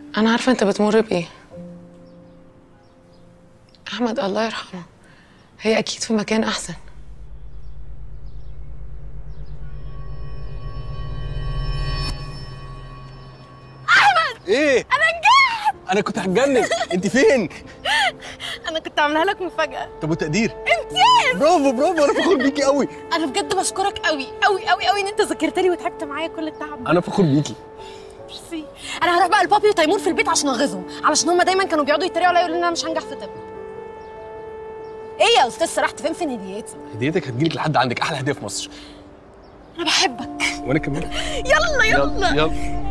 انا عارفه انت بتمر بايه احمد الله يرحمه هي اكيد في مكان احسن ايه انا نجحت انا كنت هتجنن انت فين انا كنت عاملاها لك مفاجاه طب والتقدير امتياز برافو برافو انا فخور بيكي قوي انا بجد بشكرك قوي قوي قوي قوي ان انت ذاكرت لي وتعبت معايا كل التعب ده انا فخور بيكي ميرسي انا هروح بقى لبابي وتيمور في البيت عشان انغذهم علشان هما دايما كانوا بيقعدوا يتريقوا عليا يقولوا ان انا مش هنجح في طب ايه يا استاذ سرحت فين في هديتي هديتك هتجيلك لحد عندك احلى هديه في مصر انا بحبك وانا كمان يلا يلا يلا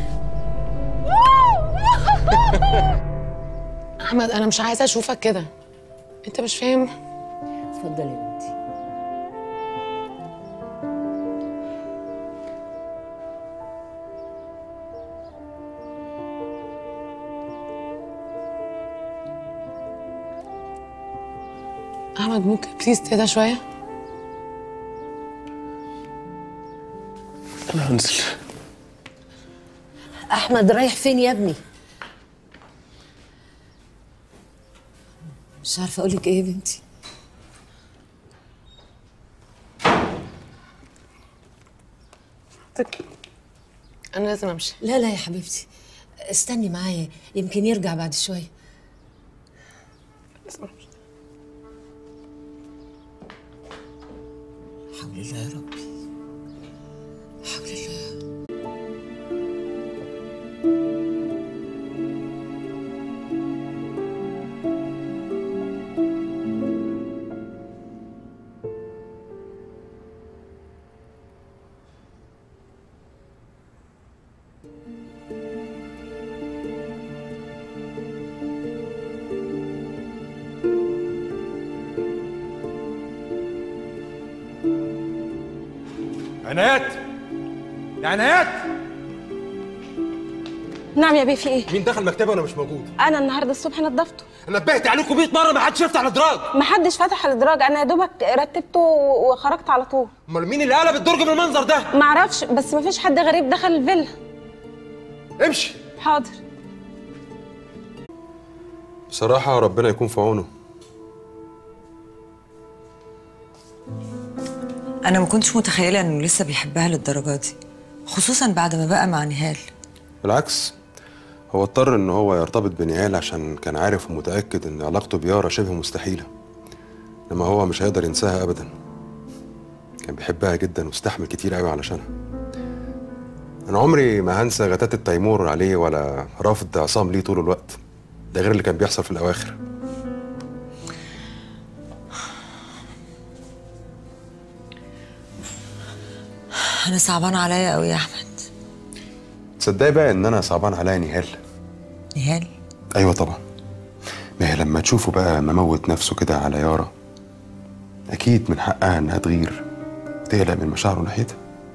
احمد انا مش عايزه اشوفك كده انت مش فاهم اتفضلي يا بنتي احمد ممكن بليز تهدى شويه انا هنزل احمد رايح فين يا ابني مش عارفه اقول لك ايه يا بنتي انا لازم امشي لا لا يا حبيبتي استني معايا يمكن يرجع بعد شويه لازم أمشي. حول الله يا ربي حول الله عنايات يا عنايات نعم يا بيه في ايه مين دخل مكتبي وانا مش موجود انا النهارده الصبح نظفته انا نبهت عليكم 100 مره ما حدش يفتح الادراج محدش فتح الادراج انا يا دوبك رتبته وخرجت على طول امال مين اللي قلب الدرج بالمنظر ده معرفش بس مفيش حد غريب دخل الفيلا امشي حاضر بصراحة ربنا يكون في عونه أنا ما كنتش متخيلة إنه لسه بيحبها للدرجة دي خصوصا بعد ما بقى مع نهال بالعكس هو اضطر ان هو يرتبط بنهال عشان كان عارف ومتأكد ان علاقته بيارا شبه مستحيلة انما هو مش هيقدر ينساها ابدا كان بيحبها جدا واستحمل كتير قوي علشانها انا عمري ما هنسى غتات التيمور عليه ولا رافض عصام ليه طول الوقت ده غير اللي كان بيحصل في الاواخر أنا صعبان عليا قوي يا أحمد تصدقي بقى ان انا صعبان عليا نهال نهال ايوه طبعا ما هي لما تشوفه بقى مموت نفسه كده على يارا اكيد من حقها انها تغير وتقلق من مشاعره ناحيتها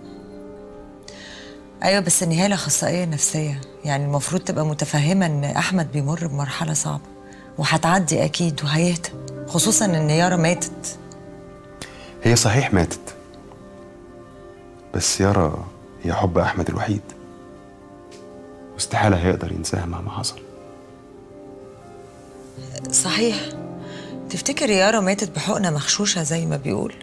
أيوة بس نهال أخصائية نفسية يعني المفروض تبقى متفهمة إن أحمد بيمر بمرحلة صعبة وهتعدي أكيد وهيهدى خصوصا إن يارا ماتت هي صحيح ماتت بس يارا هي حب احمد الوحيد واستحاله هيقدر ينساها مهما حصل صحيح تفتكر يارا ماتت بحقنة مغشوشة زي ما بيقول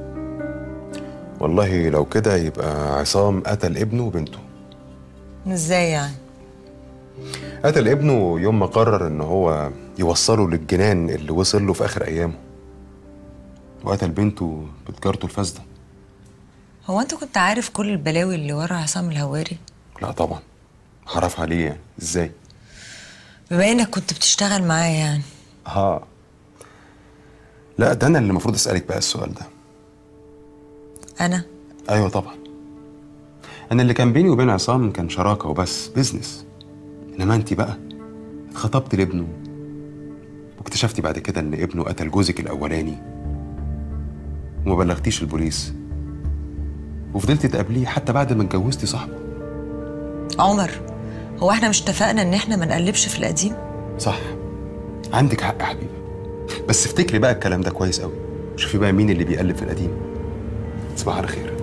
والله لو كده يبقى عصام قتل ابنه وبنته إزاي يعني قتل ابنه يوم ما قرر ان هو يوصله للجنان اللي وصل له في اخر ايامه وقتل بنته بتجارته الفاسده هو أنت كنت عارف كل البلاوي اللي ورا عصام الهواري لا طبعا هعرف عليه يعني ازاي بما إنك كنت بتشتغل معاه يعني ها لا ده انا اللي المفروض اسالك بقى السؤال ده أنا ايوه طبعا انا اللي كان بيني وبين عصام كان شراكه وبس بيزنس انما انت بقى اتخطبت لابنه واكتشفتي بعد كده ان ابنه قتل جوزك الاولاني وما بلغتيش البوليس وفضلتي تقابليه حتى بعد ما اتجوزتي صاحبه عمر هو احنا مش اتفقنا ان احنا ما نقلبش في القديم صح عندك حق يا حبيبه بس افتكري بقى الكلام ده كويس قوي شوفي بقى مين اللي بيقلب في القديم تصبح على خير